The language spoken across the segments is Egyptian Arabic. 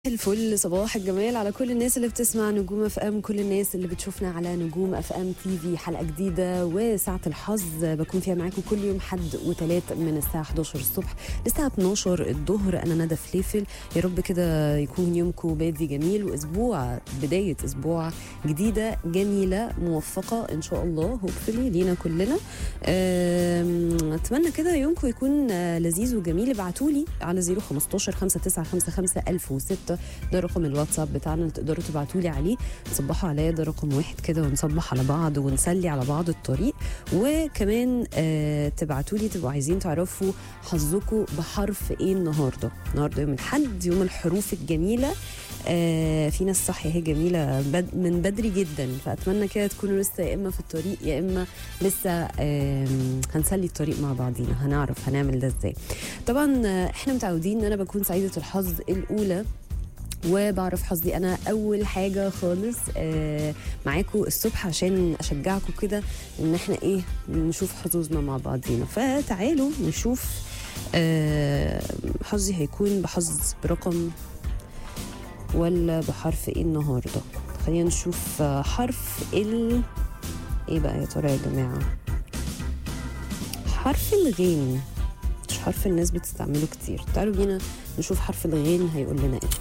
الفل صباح الجمال على كل الناس اللي بتسمع نجوم اف ام كل الناس اللي بتشوفنا على نجوم اف ام تي في حلقه جديده وساعه الحظ بكون فيها معاكم كل يوم حد وثلاث من الساعه 11 الصبح للساعه 12 الظهر انا ندى فليفل يا رب كده يكون يومكم بادي جميل واسبوع بدايه اسبوع جديده جميله موفقه ان شاء الله هوبفلي لينا كلنا أم، اتمنى كده يومكم يكون آه، لذيذ وجميل ابعتوا لي على 015 5955 1006 ده رقم الواتساب بتاعنا اللي تقدروا تبعتوا لي عليه تصبحوا عليا ده رقم واحد كده ونصبح على بعض ونسلي على بعض الطريق وكمان آه تبعتوا لي تبقوا عايزين تعرفوا حظكم بحرف ايه النهارده النهارده يوم الحد يوم الحروف الجميله آه في ناس صح هي جميله بد من بدري جدا فاتمنى كده تكونوا لسه يا اما في الطريق يا اما لسه آه هنسلي الطريق مع بعضينا هنعرف هنعمل ده ازاي طبعا آه، احنا متعودين ان انا بكون سعيده الحظ الاولى وبعرف حظي انا اول حاجه خالص آه معاكم الصبح عشان اشجعكم كده ان احنا ايه نشوف حظوظنا مع بعضينا فتعالوا نشوف آه حظي هيكون بحظ برقم ولا بحرف ايه النهارده خلينا نشوف آه، حرف ال ايه بقى يا ترى يا جماعه حرف الغين مش حرف الناس بتستعمله كتير تعالوا بينا نشوف حرف الغين هيقول لنا ايه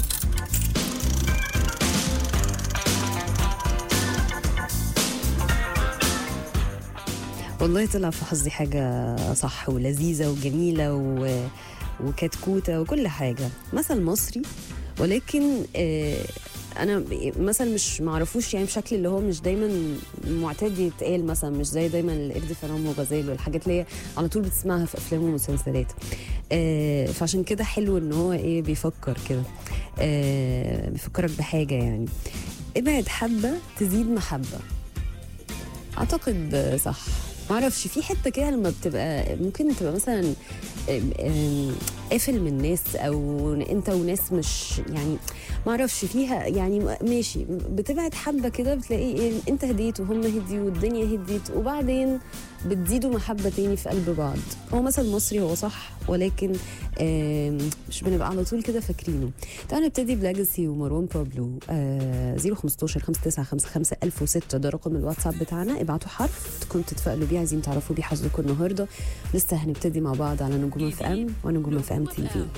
والله طلع في حظي حاجة صح ولذيذة وجميلة و... وكتكوتة وكل حاجة مثل مصري ولكن آه انا ب- مثلا مش معرفوش يعني بشكل اللي هو مش دايما معتاد يتقال مثلا مش زي دايما القرد فرعون وغزال والحاجات اللي هي على طول بتسمعها في افلام ومسلسلات آه فعشان كده حلو ان هو ايه بيفكر كده آه بيفكرك بحاجه يعني ابعد حبه تزيد محبه اعتقد آه، صح معرفش في حته كده لما بتبقى ممكن تبقى مثلا آم، آم، قافل من الناس او انت وناس مش يعني معرفش فيها يعني ماشي بتبعد حبه كده بتلاقي ايه انت هديت وهم هديوا والدنيا هديت وبعدين بتزيدوا محبه تاني في قلب بعض هو مثل مصري هو صح ولكن آم، مش بنبقى على طول كده فاكرينه تعالوا نبتدي بلاجسي ومروان بابلو آه 015 5955 1006 ده رقم الواتساب بتاعنا ابعتوا حرف تكونوا تتفائلوا بيه عايزين تعرفوا بيه حظكم النهارده لسه هنبتدي مع بعض على نجوم اف ام ونجوم اف ام تي في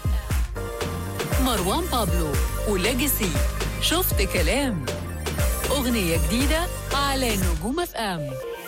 مروان بابلو وليجاسي شفت كلام أغنية جديدة على نجوم اف ام